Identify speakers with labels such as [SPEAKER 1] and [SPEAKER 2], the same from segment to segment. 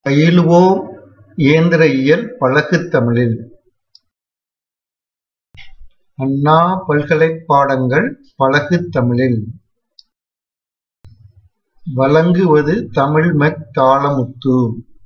[SPEAKER 1] பயிலுவோம் இயந்திர இயல் பழகுத் தமிழில்! அண்ணா பல்கலைப் பாடங்கள் பழகுத் தமிழில்! வழங்குவது தமிழ்மெக் தாளமுத்து.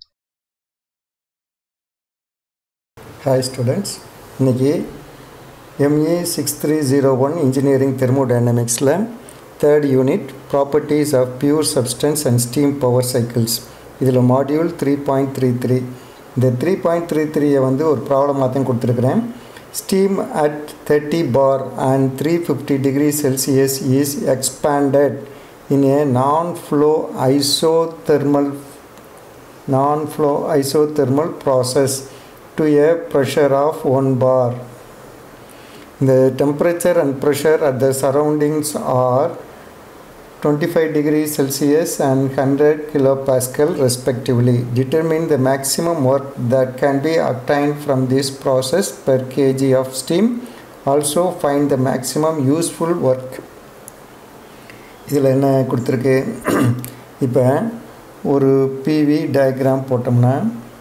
[SPEAKER 2] ஹாய் ஸ்டூடெண்ட்ஸ் இன்றைக்கி MA six three zero one engineering தெர்மோடைனமிக்ஸில் third unit properties of pure substance and steam power cycles இதில் module three point three three இந்த த்ரீ பாயிண்ட் த்ரீ த்ரீயை வந்து ஒரு ப்ராப்ளமாக தான் கொடுத்துருக்குறேன் steam at thirty bar and three fifty degree Celsius is expanded in a non flow isothermal non flow isothermal process to a pressure of 1 bar. The temperature and pressure at the surroundings are 25 degrees Celsius and 100 kilopascal respectively. Determine the maximum work that can be obtained from this process per kg of steam. Also find the maximum useful work. இதில் என்ன கொடுத்துருக்கு இப்போ ஒரு PV diagram போட்டோம்னா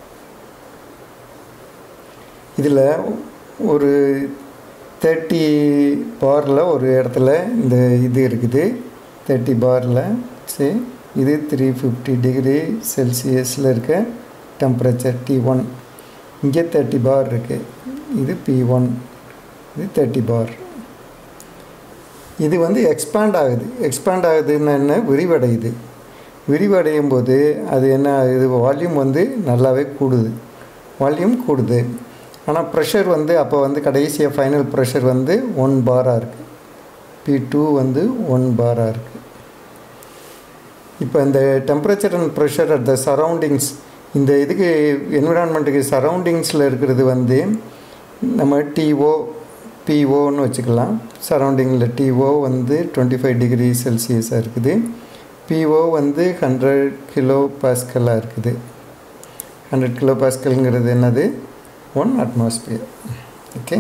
[SPEAKER 2] இதில் ஒரு thirty பாரில் ஒரு இடத்துல இந்த இது இருக்குது தேர்ட்டி பாரில் சரி இது த்ரீ ஃபிஃப்டி டிகிரி செல்சியஸில் இருக்க டெம்பரேச்சர் டி ஒன் இங்கே தேர்ட்டி பார் இருக்குது இது பி ஒன் இது தேர்ட்டி பார் இது வந்து எக்ஸ்பேண்ட் ஆகுது எக்ஸ்பேண்ட் ஆகுதுன்னு என்ன விரிவடையுது விரிவடையும் போது அது என்ன இது வால்யூம் வந்து நல்லாவே கூடுது வால்யூம் கூடுது ஆனால் ப்ரெஷர் வந்து அப்போ வந்து கடைசியாக ஃபைனல் ப்ரெஷர் வந்து ஒன் பாராக இருக்குது பி டூ வந்து ஒன் பாராக இருக்குது இப்போ இந்த temperature and pressure at the surroundings இந்த இதுக்கு என்விரான்மெண்ட்டுக்கு சரௌண்டிங்ஸில் இருக்கிறது வந்து நம்ம டிஓ பிஓன்னு வச்சுக்கலாம் சரௌண்டிங்கில் டிஓ வந்து டுவெண்ட்டி ஃபைவ் டிகிரி செல்சியஸாக இருக்குது பிஓ வந்து ஹண்ட்ரட் கிலோ பாஸ்கலாக இருக்குது ஹண்ட்ரட் கிலோ பாஸ்கல்ங்கிறது என்னது ஒன் அட்மாஸ்பியர் ஓகே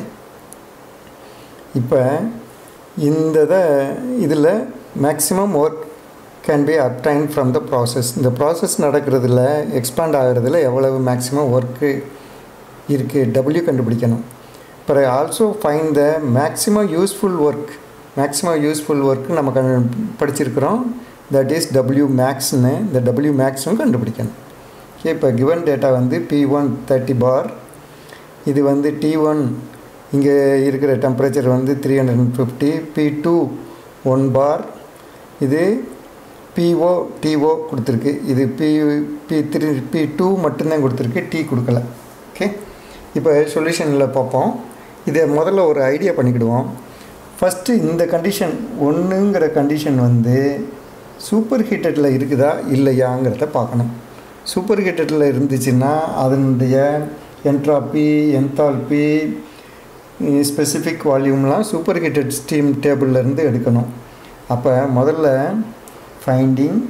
[SPEAKER 2] இப்போ இந்த இதில் maximum work can be obtained from the process இந்த ப்ராசஸ் நடக்கிறதுல எக்ஸ்பேண்ட் ஆகிறதுல எவ்வளவு மேக்ஸிமம் ஒர்க்கு இருக்குது டபிள்யூ கண்டுபிடிக்கணும் அப்புறம் also find the maximum useful work maximum useful work நம்ம கண்டு படிச்சிருக்கிறோம் தட் இஸ் டபிள்யூ மேக்ஸ்னு இந்த டபிள்யூ மேக்ஸும் கண்டுபிடிக்கணும் ஓகே இப்போ கிவன் டேட்டா வந்து பி ஒன் தேர்ட்டி பார் இது வந்து டி ஒன் இங்கே இருக்கிற டெம்பரேச்சர் வந்து three hundred and fifty P two one bar இது பிஓ டிஓ கொடுத்துருக்கு இது P P three P two மட்டும்தான் கொடுத்துருக்கு டி கொடுக்கல ஓகே இப்போ சொல்யூஷனில் பார்ப்போம் இதை முதல்ல ஒரு ஐடியா பண்ணிக்கிடுவோம் ஃபஸ்ட்டு இந்த கண்டிஷன் ஒன்றுங்கிற கண்டிஷன் வந்து சூப்பர் ஹீட்டடில் இருக்குதா இல்லையாங்கிறத பார்க்கணும் சூப்பர் ஹீட்டடில் இருந்துச்சுன்னா அதனுடைய என்ட்ராப்பி என்தால்பி ஸ்பெசிஃபிக் வால்யூம்லாம் சூப்பர் ஹீட்டட் ஸ்டீம் டேபிள்லேருந்து எடுக்கணும் அப்போ முதல்ல ஃபைண்டிங்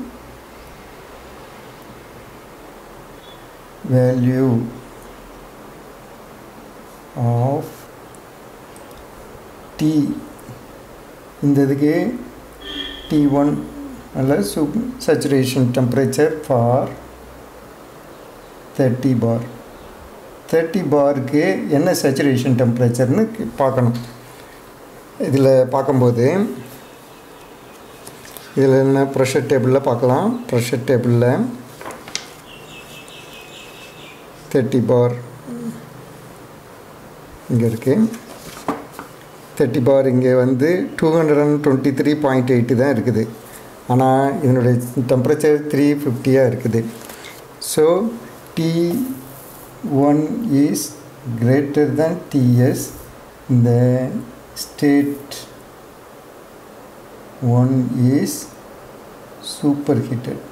[SPEAKER 2] வேல்யூ ஆஃப் டி இந்த இதுக்கு டி ஒன் அல்ல சூப் saturation temperature for thirty bar thirty பாருக்கு என்ன சேச்சுரேஷன் டெம்பரேச்சர்னு பார்க்கணும் இதில் பார்க்கும்போது இதில் என்ன ப்ரெஷர் டேபிளில் பார்க்கலாம் ப்ரெஷர் டேபிளில் தேர்ட்டி பார் இங்கே இருக்குது தேர்ட்டி பார் இங்கே வந்து two hundred and twenty three point eight தான் இருக்குது ஆனால் இதனுடைய டெம்பரேச்சர் த்ரீ ஃபிஃப்டியாக இருக்குது so T 1 is greater than Ts the state 1 is superheated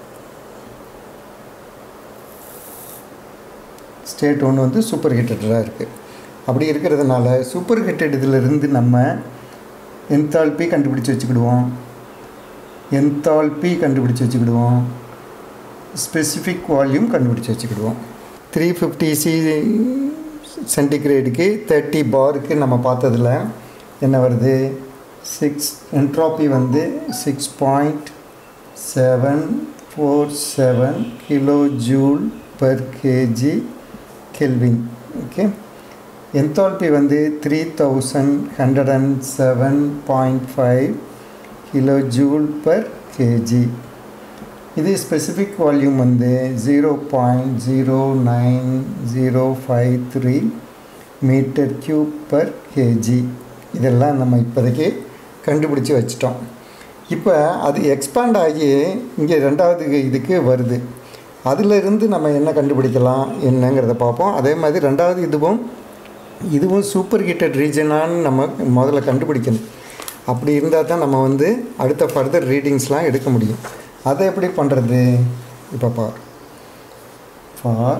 [SPEAKER 2] state ஒன்று வந்து சூப்பர் ஹீட்டடாக இருக்குது அப்படி இருக்கிறதுனால சூப்பர் ஹீட்டட் இதிலிருந்து நம்ம என்தால்பி கண்டுபிடிச்சி வச்சுக்கிடுவோம் என்தால்பி கண்டுபிடிச்சி வச்சுக்கிடுவோம் ஸ்பெசிஃபிக் வால்யூம் கண்டுபிடிச்சி வச்சுக்கிடுவோம் த்ரீ ஃபிஃப்டி சி சென்டிகிரேடுக்கு தேர்ட்டி பாருக்கு நம்ம பார்த்ததில் என்ன வருது சிக்ஸ் என்ட்ராப்பி வந்து six point seven four seven kilo joule per kg kelvin okay enthalpy வந்து three thousand hundred and seven point five kilo joule per KG இது ஸ்பெசிஃபிக் வால்யூம் வந்து zero point zero nine zero five three metre cube per KG இதெல்லாம் நம்ம இப்போதைக்கு கண்டுபிடிச்சி வச்சிட்டோம் இப்போ அது எக்ஸ்பேண்ட் ஆகி இங்கே ரெண்டாவது இதுக்கு வருது அதிலிருந்து நம்ம என்ன கண்டுபிடிக்கலாம் என்னங்கிறத பார்ப்போம் அதே மாதிரி ரெண்டாவது இதுவும் இதுவும் சூப்பர் ஹீட்டட் ரீஜனான்னு நம்ம முதல்ல கண்டுபிடிக்கணும் அப்படி இருந்தால் தான் நம்ம வந்து அடுத்த ஃபர்தர் ரீடிங்ஸ்லாம் எடுக்க முடியும் அதை எப்படி பண்ணுறது இப்போ பார் ஃபார்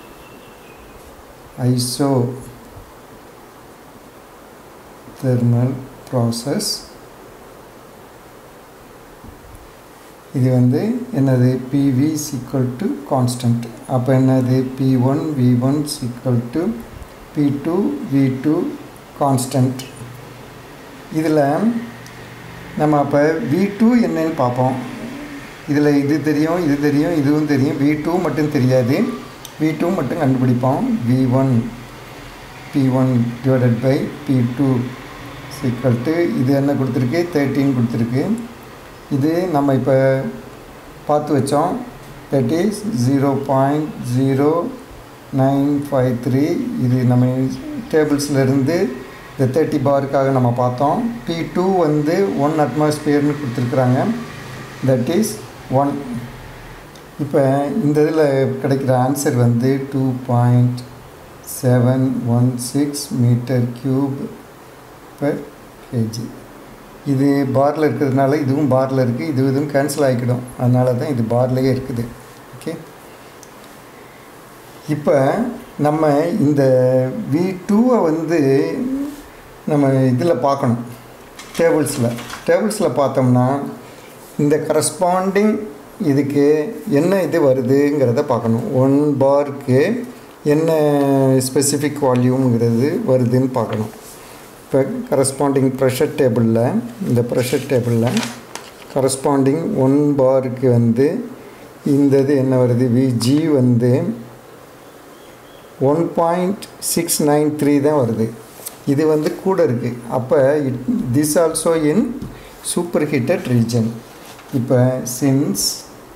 [SPEAKER 2] ஐசோ தெர்மல் ப்ராசஸ் இது வந்து என்னது பிவி சிக்கல் டு கான்ஸ்டன்ட் அப்போ என்னது P one V one equal to P two V two constant இதில் நம்ம அப்போ வி டூ என்னன்னு பார்ப்போம் இதில் இது தெரியும் இது தெரியும் இதுவும் தெரியும் வி டூ மட்டும் தெரியாது வி டூ மட்டும் கண்டுபிடிப்போம் V one P one divided by P two equal to இது என்ன கொடுத்துருக்கு தேர்ட்டின் கொடுத்துருக்கு இது நம்ம இப்போ பார்த்து வச்சோம் that is zero point zero nine five three இது நம்ம டேபிள்ஸ்லேருந்து இந்த தேர்ட்டி பாருக்காக நம்ம பார்த்தோம் பி டூ வந்து ஒன் அட்மாஸ்பியர்னு கொடுத்துருக்குறாங்க தட் இஸ் ஒன் இப்போ இந்த இதில் கிடைக்கிற ஆன்சர் வந்து two point seven one six metre cube per KG இது பாரில் இருக்கிறதுனால இதுவும் பாரில் இருக்குது இது இதுவும் கேன்சல் ஆகிக்கிடும் அதனால தான் இது பார்லேயே இருக்குது ஓகே இப்போ நம்ம இந்த வி டூவை வந்து நம்ம இதில் பார்க்கணும் டேபிள்ஸில் டேபிள்ஸில் பார்த்தோம்னா இந்த கரஸ்பாண்டிங் இதுக்கு என்ன இது வருதுங்கிறத பார்க்கணும் ஒன் பாருக்கு என்ன ஸ்பெசிஃபிக் வால்யூம்ங்கிறது வருதுன்னு பார்க்கணும் இப்போ கரஸ்பாண்டிங் ப்ரெஷர் டேபிளில் இந்த ப்ரெஷர் டேபிளில் கரஸ்பாண்டிங் ஒன் பாருக்கு வந்து இந்த இது என்ன வருது விஜி வந்து one point six nine three தான் வருது இது வந்து கூட இருக்குது அப்போ it this also in superheated region இப்போ since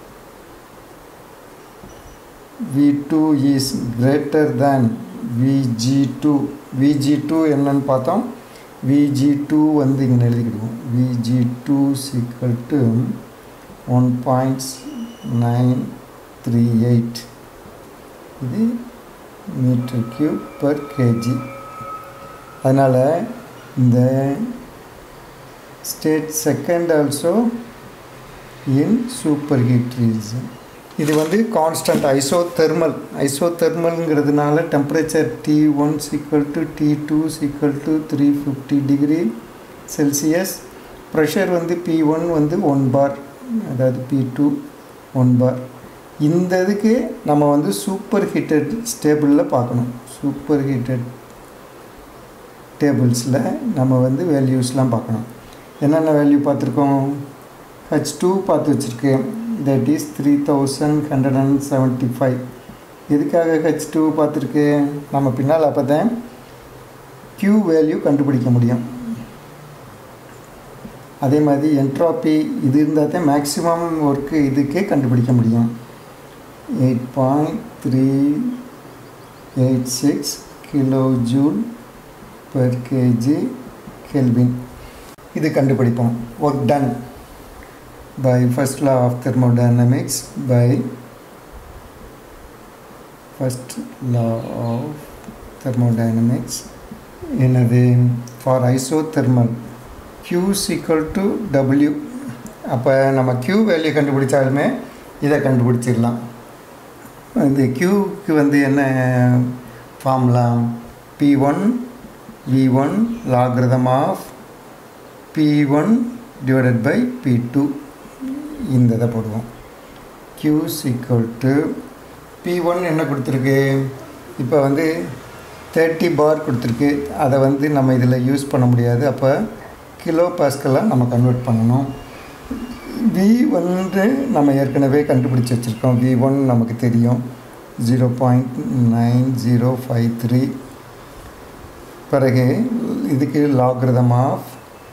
[SPEAKER 2] V two is greater than VG two VG two என்னன்னு பார்த்தோம் விஜி டூ வந்து இங்கே எழுதிக்கிடுவோம் VG two equal to one point nine three eight இது மீட்டர் கியூப் பர் கேஜி அதனால் இந்த state second also in superheat region இது வந்து கான்ஸ்டன்ட் ஐசோதெர்மல் ஐசோதெர்மல்ங்கிறதுனால temperature T one equal to T two equal to three fifty degree Celsius pressure வந்து P one வந்து one bar அதாவது P two one பார் இந்த இதுக்கு நம்ம வந்து சூப்பர் ஹீட்டட் ஸ்டேபிளில் பார்க்கணும் சூப்பர் ஹீட்டட் டேபிள்ஸில் நம்ம வந்து வேல்யூஸ்லாம் பார்க்கணும் என்னென்ன வேல்யூ பார்த்துருக்கோம் ஹச் டூ பார்த்து வச்சுருக்கேன் that is three thousand hundred and seventy five எதுக்காக ஹெச் டூ பார்த்துருக்கு நம்ம பின்னால் அப்போ தான் க்யூ வேல்யூ கண்டுபிடிக்க முடியும் அதே மாதிரி என்ட்ராப்பி இது இருந்தால் தான் மேக்ஸிமம் ஒர்க்கு இதுக்கே கண்டுபிடிக்க முடியும் eight point three eight six kilo joule per KG kelvin இது கண்டுபிடிப்போம் work done by first law of thermodynamics by first law of thermodynamics என்னது for isothermal q equal to w அப்போ நம்ம q வேல்யூ கண்டுபிடிச்சாலுமே இதை கண்டுபிடிச்சிடலாம் இந்த க்யூக்கு வந்து என்ன formula P one V one logarithm of P one divided by P two இந்த இதை போடுவோம் q equal to P one என்ன கொடுத்துருக்கு இப்போ வந்து தேர்ட்டி பார் கொடுத்துருக்கு அதை வந்து நம்ம இதில் யூஸ் பண்ண முடியாது அப்போ கிலோ பாஸ்கலாக நம்ம கன்வெர்ட் பண்ணணும் வி வந்து நம்ம ஏற்கனவே கண்டுபிடிச்சி வச்சுருக்கோம் வி ஒன் நமக்கு தெரியும் zero point nine zero five three பிறகு இதுக்கு லாக்ரதம் ஆஃப்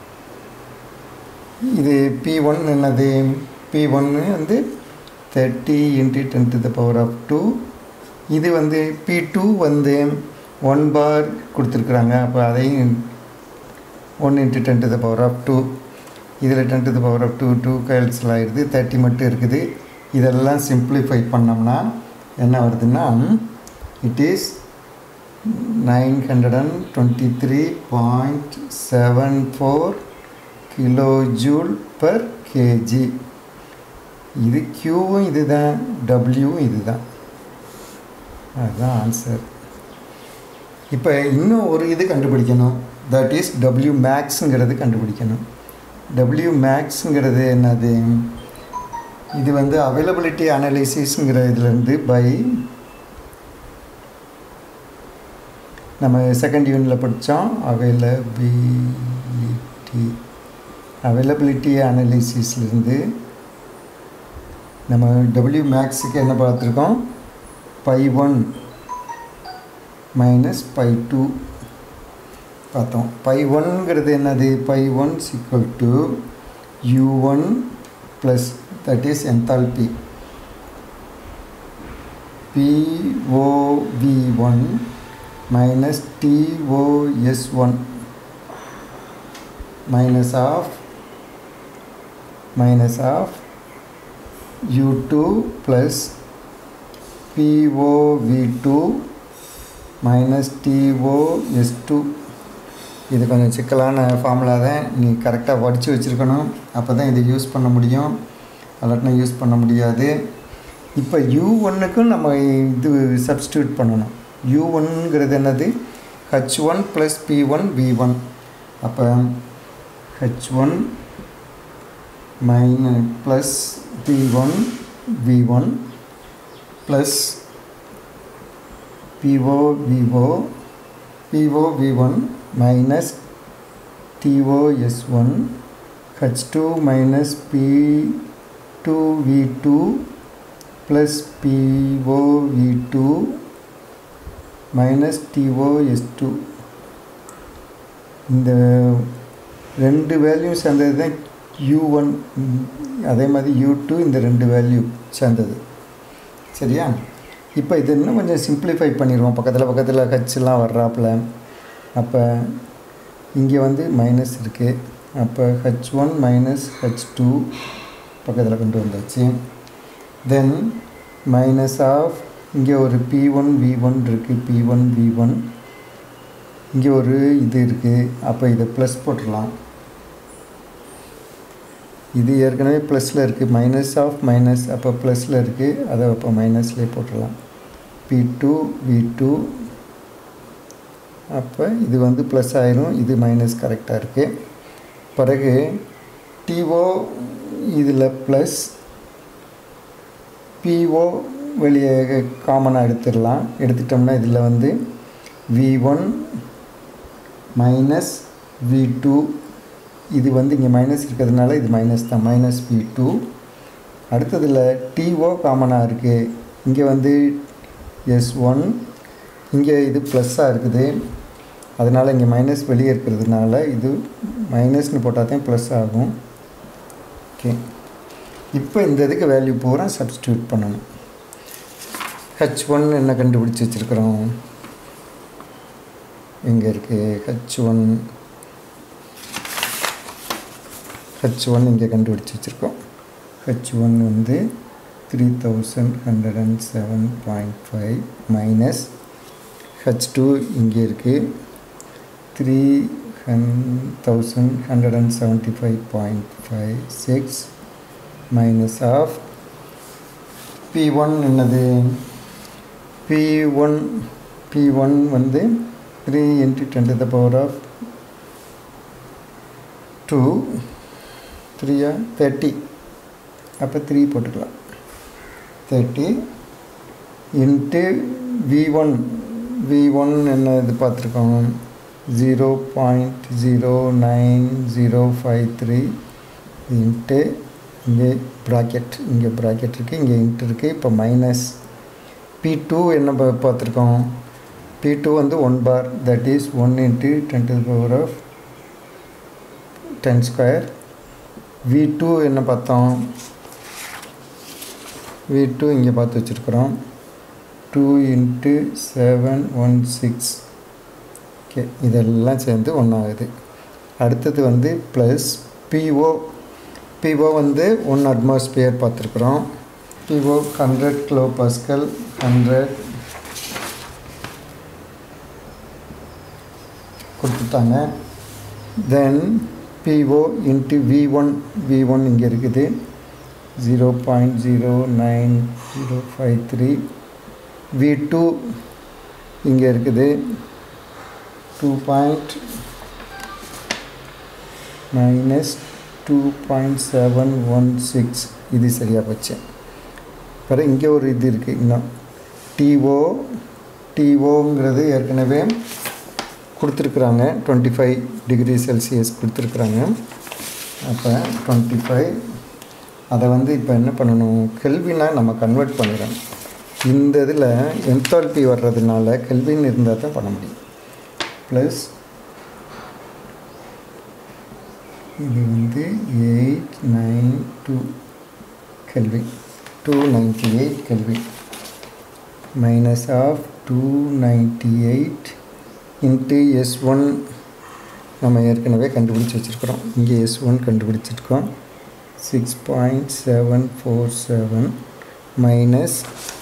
[SPEAKER 2] இது பி ஒன் என்னது பி ஒன்று வந்து thirty into ten to the power of two இது வந்து பி டூ வந்து ஒன் பார் கொடுத்துருக்குறாங்க அப்போ அதையும் one into ten to the power of two இதில் ten to the power of two two cancel ஆகிடுது தேர்ட்டி மட்டும் இருக்குது இதெல்லாம் சிம்பிளிஃபை பண்ணோம்னா என்ன வருதுன்னா it is nine hundred and twenty three point seven four kilo joule per KG இது க்யூவும் இது தான் டபிள்யூவும் இது தான் அதுதான் ஆன்சர் இப்போ இன்னும் ஒரு இது கண்டுபிடிக்கணும் தட் இஸ் டபிள்யூ மேக்ஸுங்கிறது கண்டுபிடிக்கணும் டபிள்யூ மேக்ஸுங்கிறது என்னது இது வந்து அவைலபிலிட்டி அனலிசிஸுங்கிற இதுலேருந்து பை நம்ம செகண்ட் யூனிட்டில் படித்தோம் அவைலபிலிட்டி அவைலபிலிட்டி அனலிசிஸ்லேருந்து நம்ம டபிள்யூ மேக்ஸுக்கு என்ன பார்த்துருக்கோம் phi one minus phi two பார்த்தோம் பை ஒன்ங்கிறது என்னது phi one equal to U one plus that is enthalpy POV one minus TOS one minus of minus of U two plus POV two minus TOS two இது கொஞ்சம் சிக்கலான formula தான் நீ கரெக்டாக படித்து வச்சுருக்கணும் அப்போ தான் இதை யூஸ் பண்ண முடியும் அல்லாட்டினா யூஸ் பண்ண முடியாது இப்போ யூ ஒன்றுக்கும் நம்ம இது சப்ஸ்டியூட் பண்ணணும் யூ ஒன்ங்கிறது என்னது H one plus P one V one அப்போ ஹச் ஒன் மைன plus P one V one plus PO VO PO V one minus TOS1 H2 minus P2V2 plus POV2 minus TOS2 இந்த ரெண்டு value சேர்ந்தது தான் you one அதே மாதிரி you two இந்த ரெண்டு வேல்யூ சேர்ந்தது சரியா இப்போ இது இன்னும் கொஞ்சம் சிம்பிளிஃபை பண்ணிடுவோம் பக்கத்தில் பக்கத்தில் ஹச்லாம் வர்றாப்புல அப்போ இங்கே வந்து மைனஸ் இருக்குது அப்போ H one minus H two பக்கத்தில் கொண்டு வந்தாச்சு தென் மைனஸ் ஆஃப் இங்கே ஒரு பி ஒன் வி ஒன் இருக்குது பி ஒன் வி ஒன் இங்கே ஒரு இது இருக்குது அப்போ இதை ப்ளஸ் போட்டுடலாம் இது ஏற்கனவே ப்ளஸில் இருக்குது மைனஸ் ஆஃப் மைனஸ் அப்போ ப்ளஸில் இருக்குது அதை அப்போ மைனஸ்லேயே போட்டுடலாம் பி டூ வி டூ அப்போ இது வந்து ப்ளஸ் ஆயிரும் இது மைனஸ் கரெக்டாக இருக்குது பிறகு டிஓ இதில் ப்ளஸ் பிஓ வெளியே காமனாக எடுத்துடலாம் எடுத்துட்டோம்னா இதில் வந்து V one minus V two இது வந்து இங்கே மைனஸ் இருக்கிறதுனால இது மைனஸ் தான் மைனஸ் வி டூ அடுத்ததில் டிஓ காமனாக இருக்குது இங்கே வந்து எஸ் ஒன் இங்கே இது ப்ளஸ்ஸாக இருக்குது அதனால் இங்கே மைனஸ் வெளியே இருக்கிறதுனால இது மைனஸ்னு போட்டால் தான் ப்ளஸ் ஆகும் ஓகே இப்போ இந்த இதுக்கு வேல்யூ பூரா சப்ஸ்டியூட் பண்ணணும் ஹச் ஒன் என்ன கண்டுபிடிச்சி வச்சுருக்குறோம் எங்கே இருக்குது ஹச் ஒன் ஹச் ஒன் இங்கே கண்டுபிடிச்சி வச்சுருக்கோம் ஹச் ஒன் வந்து three thousand hundred and seven point five minus H two இங்கே இருக்குது த்ரீ ஹன் thousand hundred and seventy five point five six minus of P one என்னது பி ஒன் பி ஒன் வந்து three into ten to the power of two த்ரீயா thirty அப்போ three போட்டுக்கலாம் thirty into V one V one என்ன இது பார்த்துருக்கோம் zero point zero nine zero five three into இங்கே bracket இங்கே ப்ராக்கெட் இருக்குது இங்கே இன்ட்டு இருக்குது இப்போ மைனஸ் பி டூ என்ன பா- பார்த்துருக்கோம் பி டூ வந்து one bar that is one into ten to power of ten square V two என்ன பார்த்தோம் வி டூ இங்கே பார்த்து வச்சுருக்குறோம் two into seven one six okay இதெல்லாம் சேர்ந்து ஒன்றாகுது அடுத்தது வந்து ப்ளஸ் பிஓ பிஓ வந்து ஒன் அட்மாஸ்பியர் பார்த்துருக்குறோம் PO hundred kilo pascal hundred கொடுத்துட்டாங்க then PO into V one V one இங்கே இருக்குது zero point zero nine zero five three V two இங்கே இருக்குது two point minus two point seven one six இது சரியாக போச்சு அப்புறம் இங்கே ஒரு இது இருக்குது இன்னும் டிஓ டிஓங்கிறது ஏற்கனவே கொடுத்துருக்குறாங்க டுவெண்ட்டி ஃபைவ் டிகிரி செல்சியஸ் கொடுத்துருக்குறாங்க அப்போ டுவெண்ட்டி ஃபைவ் அதை வந்து இப்போ என்ன பண்ணணும் கெல்வினா நம்ம கன்வெர்ட் பண்ணிடுறோம் இந்த இதில் என்தால்பி வர்றதுனால கெல்வின் இருந்தால் தான் பண்ண முடியும் ப்ளஸ் இது வந்து eight nine two kelvin two ninety eight kelvin minus of two ninety eight into S one நம்ம ஏற்கனவே கண்டுபிடிச்சி வச்சுருக்குறோம் இங்கே எஸ் ஒன் கண்டுபிடிச்சிருக்கோம் six point seven four seven minus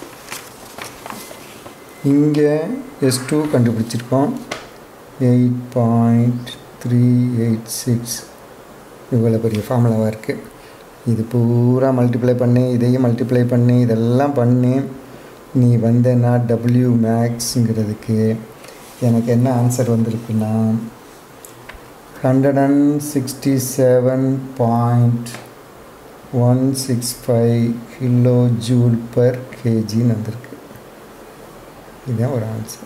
[SPEAKER 2] இங்கே எஸ் டூ கண்டுபிடிச்சிருக்கோம் eight point three eight six இவ்வளோ பெரிய ஃபார்முலாவாக இருக்குது இது பூரா மல்டிப்ளை பண்ணி இதையும் மல்டிப்ளை பண்ணி இதெல்லாம் பண்ணி நீ வந்தேன்னா டபிள்யூ மேக்ஸுங்கிறதுக்கு எனக்கு என்ன ஆன்சர் வந்திருக்குன்னா hundred and sixty seven point one six five kilo joule per கேஜின்னு வந்திருக்கு இதுதான் ஒரு ஆன்சர்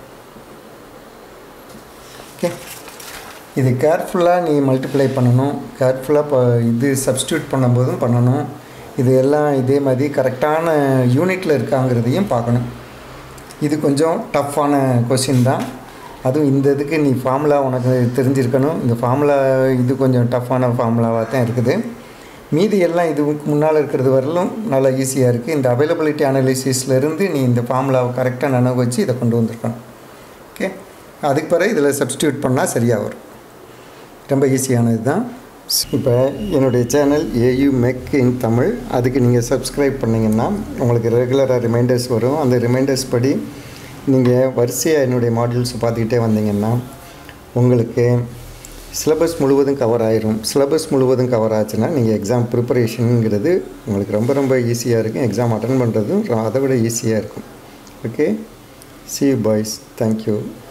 [SPEAKER 2] ஓகே இது கேர்ஃபுல்லாக நீ மல்டிப்ளை பண்ணணும் கேர்ஃபுல்லாக இப்போ இது சப்ஸ்டியூட் பண்ணும்போதும் பண்ணணும் இது எல்லாம் இதே மாதிரி கரெக்டான யூனிட்டில் இருக்காங்கிறதையும் பார்க்கணும் இது கொஞ்சம் டஃப்பான கொஷின் தான் அதுவும் இந்த இதுக்கு நீ ஃபார்முலா உனக்கு தெரிஞ்சிருக்கணும் இந்த ஃபார்முலா இது கொஞ்சம் டஃப்பான ஃபார்முலாவாக தான் இருக்குது மீதி எல்லாம் இதுக்கு முன்னால் இருக்கிறது வரலும் நல்லா ஈஸியாக இருக்குது இந்த அவைலபிலிட்டி அனாலிசிஸ்லேருந்து நீ இந்த ஃபார்முலாவை கரெக்டாக நினைவு வச்சு இதை கொண்டு வந்திருக்கணும் ஓகே அதுக்கு பிறகு இதில் சப்ஸ்டியூட் பண்ணால் சரியாக வரும் ரொம்ப ஈஸியானது தான் இப்போ என்னுடைய channel AU mech in Tamil அதுக்கு நீங்கள் சப்ஸ்கிரைப் பண்ணிங்கன்னா உங்களுக்கு ரெகுலராக ரிமைண்டர்ஸ் வரும் அந்த ரிமைண்டர்ஸ் படி நீங்கள் வரிசையாக என்னுடைய மாடியூல்ஸ் பார்த்துக்கிட்டே வந்தீங்கன்னா உங்களுக்கு சிலபஸ் முழுவதும் கவர் ஆயிரும் சிலபஸ் முழுவதும் கவர் ஆச்சுன்னா நீங்கள் எக்ஸாம் ப்ரிப்பரேஷனுங்கிறது உங்களுக்கு ரொம்ப ரொம்ப ஈஸியாக இருக்கும் எக்ஸாம் அட்டன் பண்ணுறதும் அதை விட ஈஸியாக இருக்கும் ஓகே சி பாய்ஸ் தேங்க்யூ